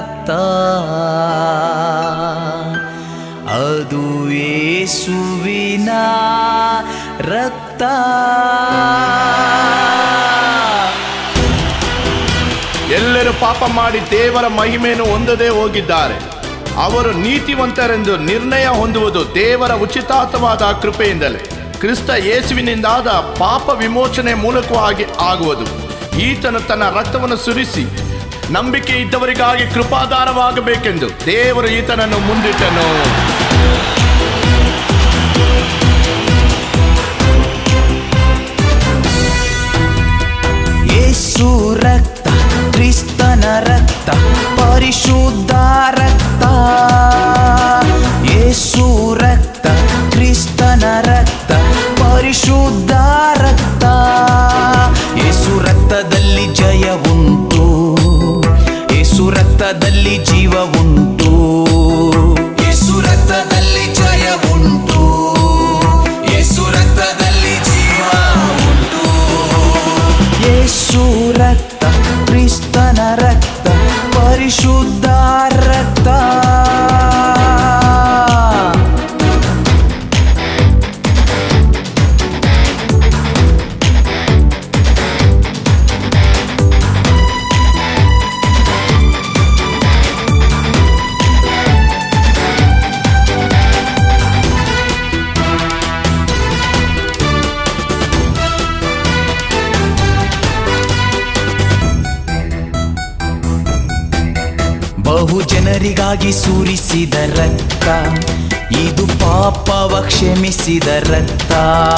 ರಕ್ತ ಅದು ಯೇಸುವಿನ ರಕ್ತ ಎಲ್ಲರೂ ಪಾಪ ಮಾಡಿ ದೇವರ ಮಹಿಮೆಯನ್ನು ಹೊಂದದೇ ಹೋಗಿದ್ದಾರೆ ಅವರು ನೀತಿವಂತರೆಂದು ನಿರ್ಣಯ ಹೊಂದುವುದು ದೇವರ ಉಚಿತಾರ್ಥವಾದ ಕೃಪೆಯಿಂದಲೇ ಕ್ರಿಸ್ತ ಯೇಸುವಿನಿಂದಾದ ಪಾಪ ವಿಮೋಚನೆ ಮೂಲಕವಾಗಿ ಆಗುವುದು ಈತನು ತನ್ನ ರಕ್ತವನ್ನು ಸುರಿಸಿ ನಂಬಿಕೆ ಇದ್ದವರಿಗಾಗಿ ಕೃಪಾಧಾರವಾಗಬೇಕೆಂದು ದೇವರು ಈತನನ್ನು ಮುಂದಿಟ್ಟನು ಯೇಸು ರಕ್ತ ಕ್ರಿಸ್ತನ ರಕ್ತ ಪರಿಶುದ್ಧ ರಕ್ತ ಯೇಸು ರಕ್ತ ಕ್ರಿಸ್ತನ ರಕ್ತ ಪರಿಶುದ್ಧ ರಕ್ತ ಯೇಸು ರಕ್ತದಲ್ಲಿ ಜಯ ಉಂಟು ಯೇಸು ರಕ್ತದಲ್ಲಿ ಜೀವ ಉಂಟು ಯೇಸು ರಕ್ತದಲ್ಲಿ ಜಯ ಉಂಟು ಯೇಸು ರಕ್ತದಲ್ಲಿ ಜೀವ ಉಂಟು ಯೇಸು ರಕ್ತ ಕ್ರಿಸ್ತನ ರಕ್ತ ಪರಿಶುದ್ಧ ರಕ್ತ ಬಹು ಜನರಿಗಾಗಿ ಸುರಿಸಿದ ರಕ್ತ ಇದು ಪಾಪವ ಕ್ಷಮಿಸಿದ ರಕ್ತ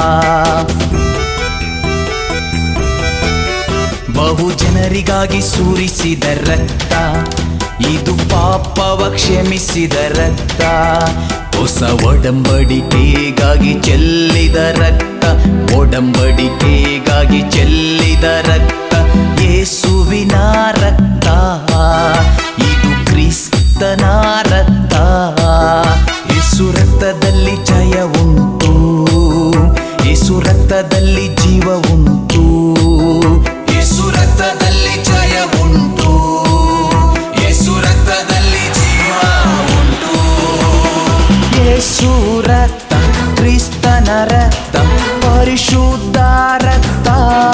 ಬಹು ಜನರಿಗಾಗಿ ಸುರಿಸಿದ ರಕ್ತ ಇದು ಪಾಪವ ಕ್ಷಮಿಸಿದ ರಕ್ತ ಹೊಸ ಒಡಂಬಡಿಕೆಗಾಗಿ ಚೆಲ್ಲಿದ ರಕ್ತ ಒಡಂಬಡಿಕೆಗಾಗಿ ಚೆಲ್ಲಿದ ರಕ್ತ ಯೇಸುವಿನ ರಕ್ತ ಇದು ಕ್ರಿಸ್ತನ ರಕ್ತ ಯೇಸು ರಕ್ತದಲ್ಲಿ ಜಯ ಉಂಟು ಯೇಸು ರಕ್ತದಲ್ಲಿ ಜೀವ ಉಂಟು ಯೇಸು ರಕ್ತದಲ್ಲಿ ಜಯ ಉಂಟು ಯೇಸು ರಕ್ತದಲ್ಲಿ ಜೀವ ಉಂಟು ಯೇಸು ರಕ್ತ ಕ್ರಿಸ್ತನ ರಕ್ತ ಪರಿಶುದ್ಧ ರಕ್ತ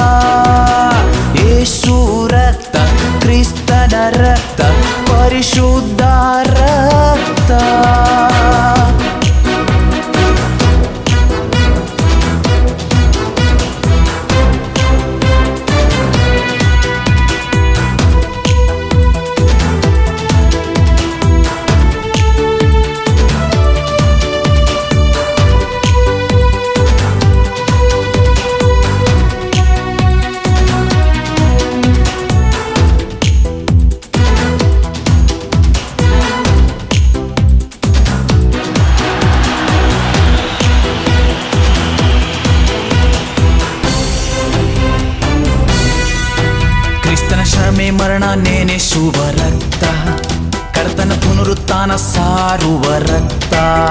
ಯೇಸು ರಕ್ತ ಕ್ರಿಸ್ತನ ರಕ್ತ ಪರಿಶುದ್ಧ ರಕ್ತ ಕ್ರಿಸ್ತನ ಶ್ರಮೆ ಮರಣ ನೆನೆಸುವ ರಕ್ತ ಕರ್ತನ ಪುನರುತ್ಥಾನ ಸಾರುವ ರಕ್ತ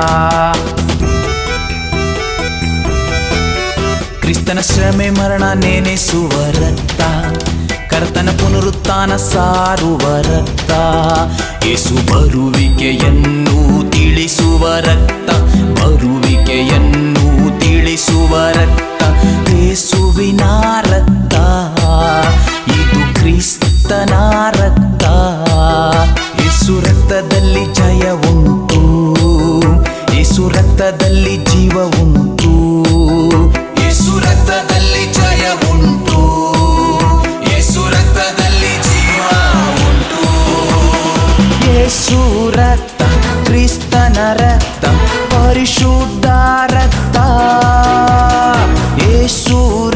ಕ್ರಿಸ್ತನ ಶ್ರಮೆ ಮರಣ ನೆನೆಸುವ ರಕ್ತ ಕರ್ತನ ಪುನರುತ್ಥಾನ ಸಾರುವ ರಕ್ತ ಯೇಸು ಬರುವಿಕೆಯನ್ನು ತಿಳಿಸುವ ರಕ್ತ ಬರುವಿಕೆಯನ್ನು ತಿಳಿಸುವ ರಕ್ತ ಯೇಸುವಿನ ರಕ್ತ ಇದು ಕ್ರಿಸ್ತನ ರಕ್ತ ಯೇಸು ರಕ್ತದಲ್ಲಿ ಜಯ ಉಂಟು ಯೇಸು ರಕ್ತದಲ್ಲಿ ಜೀವ ಉಂಟು ಯೇಸು ರಕ್ತದಲ್ಲಿ ಜಯ ಉಂಟು ಯೇಸು ರಕ್ತದಲ್ಲಿ ಜೀವ ಉಂಟು ಯೇಸು ರಕ್ತ ಕ್ರಿಸ್ತನ ರಕ್ತ ಪರಿಶುದ್ಧ ರಕ್ತ ಯೇಸು